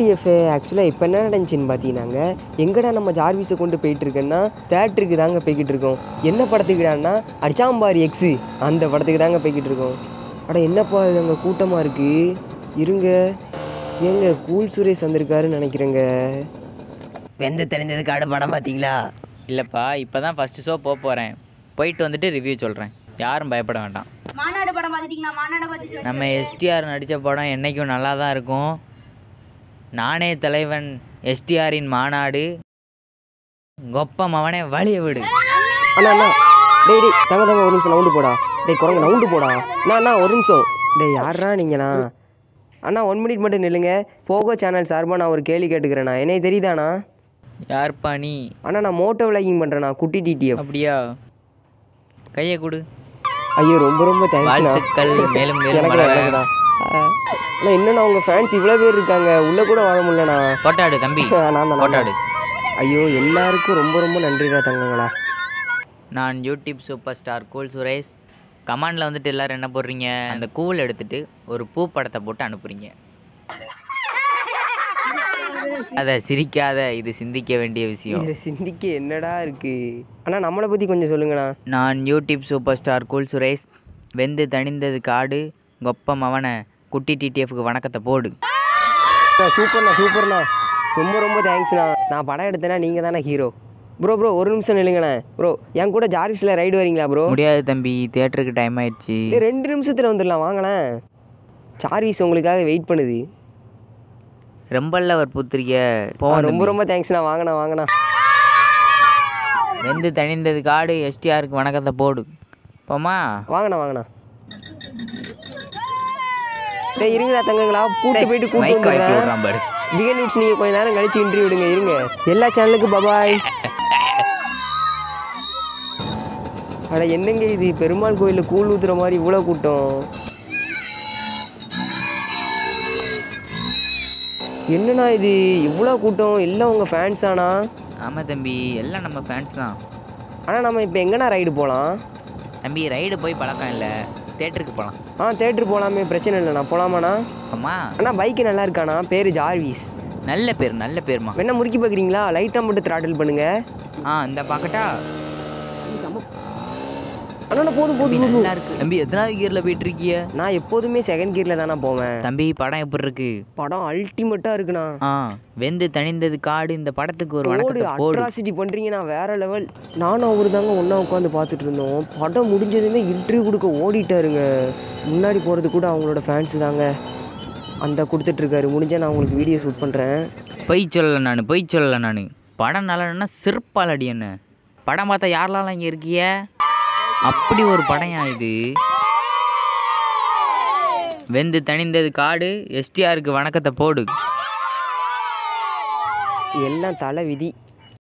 TTF ஆக்சுவலாக இப்போ என்ன நடந்துச்சுன்னு பார்த்தீங்கன்னாங்க எங்கடா நம்ம ஜார்விஸை கொண்டு போயிட்டு இருக்கேன்னா தேட்டருக்கு தாங்க போய்கிட்டு இருக்கோம் என்ன படத்துக்குடான்னா அடிச்சாம்பார் எக்ஸு அந்த படத்துக்கு தாங்க போய்கிட்டு இருக்கோம் அட என்னப்பா இது அங்கே கூட்டமாக இருக்குது இருங்க ஏங்க கூல் சுரேஷ் வந்திருக்காருன்னு நினைக்கிறேங்க வெந்த தெரிந்ததுக்கு ஆடு படம் பார்த்தீங்களா இல்லைப்பா இப்போ தான் ஃபஸ்ட்டு ஷோ போக போகிறேன் போயிட்டு வந்துட்டு ரிவ்யூ சொல்கிறேன் யாரும் பயப்பட வேண்டாம் மாநாடு படம் பார்த்துட்டீங்களா மாநாடு பார்த்துட்டு நம்ம எஸ்டிஆர் நடித்த படம் என்றைக்கும் நல்லா தான் இருக்கும் நானே தலைவன் எஸ்டிஆரின் மாநாடு கொப்ப மவனே வழிய விடு அண்ணா அண்ணா டேய் டேய் தங்க தங்க ஒரு நிமிஷம் நவுண்டு போடா டேய் குரங்கு நவுண்டு போடா அண்ணா அண்ணா ஒரு நிமிஷம் டேய் யாரா நீங்கண்ணா அண்ணா ஒன் மினிட் மட்டும் நில்லுங்க போகோ சேனல் சார்பாக நான் ஒரு கேள்வி கேட்டுக்கிறேண்ணா என்னைய தெரியுதாண்ணா யார்ப்பா நீ அண்ணா நான் மோட்டோ விளாகிங் பண்ணுறேண்ணா குட்டி டிடிஎஃப் அப்படியா கையை கொடு ஐயோ ரொம்ப ரொம்ப தேங்க்ஸ்ண்ணா வாழ்த்துக்கள் மேலும் மேலும் எனக்கு வளர. நல்லதுண்ணா அண்ணா என்னண்ணா உங்கள் ஃபேன்ஸ் இவ்வளோ பேர் இருக்காங்க உள்ளே கூட வாழ முடியலண்ணா போட்டாடு தம்பி நான் தான், நான் போட்டாடு தான். ஐயோ எல்லாருக்கும் ரொம்ப ரொம்ப நன்றிடா தங்கங்களா நான் YouTube super star cool Suresh கமாண்டில் வந்துட்டு எல்லாரும் என்ன போடுறீங்க அந்த கூல் எடுத்துட்டு ஒரு பூ படத்தை போட்டு அனுப்புறீங்க அதை சிரிக்காத இது சிந்திக்க வேண்டிய விஷயம் இதில் சிந்திக்க என்னடா இருக்கு அண்ணா நம்மளை பற்றி கொஞ்சம் சொல்லுங்கண்ணா நான் YouTube super star cool Suresh Vendhu Thanindhathu காடு கொப்ப மவனை குட்டி டிடிஎஃப்க்கு வணக்கத்தை போடு அண்ணா, சூப்பர்ண்ணா சூப்பர்ண்ணா ரொம்ப ரொம்ப தேங்க்ஸ்ண்ணா நான் படம் எடுத்தேன்னா நீங்கள் தானே ஹீரோ ப்ரோ ப்ரோ ஒரு நிமிஷம் நில்லுங்கண்ணே ப்ரோ என் கூட ஜார்விஸில் ரைடு வரீங்களா ப்ரோ முடியாது தம்பி தேட்டருக்கு டைம் ஆயிடுச்சு ஏய், ரெண்டு நிமிஷத்தில் வந்துடலாம் வாங்களேன் ஜார்விஸ் உங்களுக்காக வெயிட் பண்ணுது ரொம்பல்ல ஒரு புத்திரிக்க ஆ, போவோம் ரொம்ப ரொம்ப தேங்க்ஸ்ண்ணா வாங்கண்ணா வாங்கண்ணா வெந்து தணிந்தது காடு எஸ்டிஆருக்கு வணக்கத்தை போடு போமா வாங்கண்ணா வாங்கண்ணா டேய் இருங்கடா தங்கங்களா கூட்டு போயிட்டு கூட்டு மைக் வாய்ப்பு வந்துடுறேன் விடுறான் பாரு பிகன் நியூஸ் நீங்கள் கொஞ்ச நேரம் கழிச்சு இன்டர்வியூ விடுங்க இருங்க எல்லா சேனலுக்கும் பபாய் அட என்னங்க இது பெருமாள் கோயிலில் கூழ் ஊத்துற மாதிரி இவ்வளோ கூட்டம் என்னண்ணா இது இவ்வளோ கூட்டம் எல்லாம் உங்கள் ஃபேன்ஸ் ஆனா ஆமாம் தம்பி எல்லாம் நம்ம ஃபேன்ஸ் தான் ஆனால் நம்ம இப்போ எங்கண்ணா ரைடு போகலாம் தம்பி ரைடு போய் பழக்கம் இல்லை தேட்டருக்கு போகலாம் ஆ தேட்டர் போகலாமே பிரச்சனை இல்லைண்ணா போகலாமாண்ணா அம்மா அண்ணா பைக்கு நல்லா இருக்காண்ணா பேர் ஜார்விஸ் நல்ல பேர் நல்ல பேர்மா வேணா முறுக்கி பார்க்குறீங்களா லைட்டாக மட்டும் த்ராட்டில் பண்ணுங்க ஆ இந்த பார்க்கட்டா அண்ணா போதும் தம்பி போதும் போதும் நல்லா இருக்கு தம்பி எத்தனாவது கியரில் போயிட்டு இருக்கிய நான் எப்போதுமே செகண்ட் கியரில் தானே போவேன் தம்பி படம் எப்படி இருக்கு படம் அல்டிமேட்டாக இருக்குண்ணா ஆ வெந்து தணிந்தது காடு இந்த படத்துக்கு ஒரு போடு வணக்கத்தை போடு அட்ராசிட்டி பண்ணுறீங்கண்ணா வேற லெவல் நானும் அவரு தாங்க ஒன்றா உட்காந்து பார்த்துட்டு இருந்தோம் படம் முடிஞ்சதுமே இன்டர்வியூ கொடுக்க ஓடிட்டாருங்க முன்னாடி போகிறது கூட அவங்களோட ஃபேன்ஸு தாங்க அந்த கொடுத்துட்ருக்காரு முடிஞ்சா நான் உங்களுக்கு வீடியோ ஷூட் பண்ணுறேன் பொய் சொல்லலை நான் பொய் சொல்லலை நான் படம் நல்லான்னா சிறப்பால் அடி என்ன படம் பார்த்தா யாரெல்லாம் இங்கே இருக்கிய அப்படி ஒரு படையா இது வெந்து தணிந்தது காடு எஸ்டிஆருக்கு வணக்கத்தை போடு எல்லாம் தலை விதி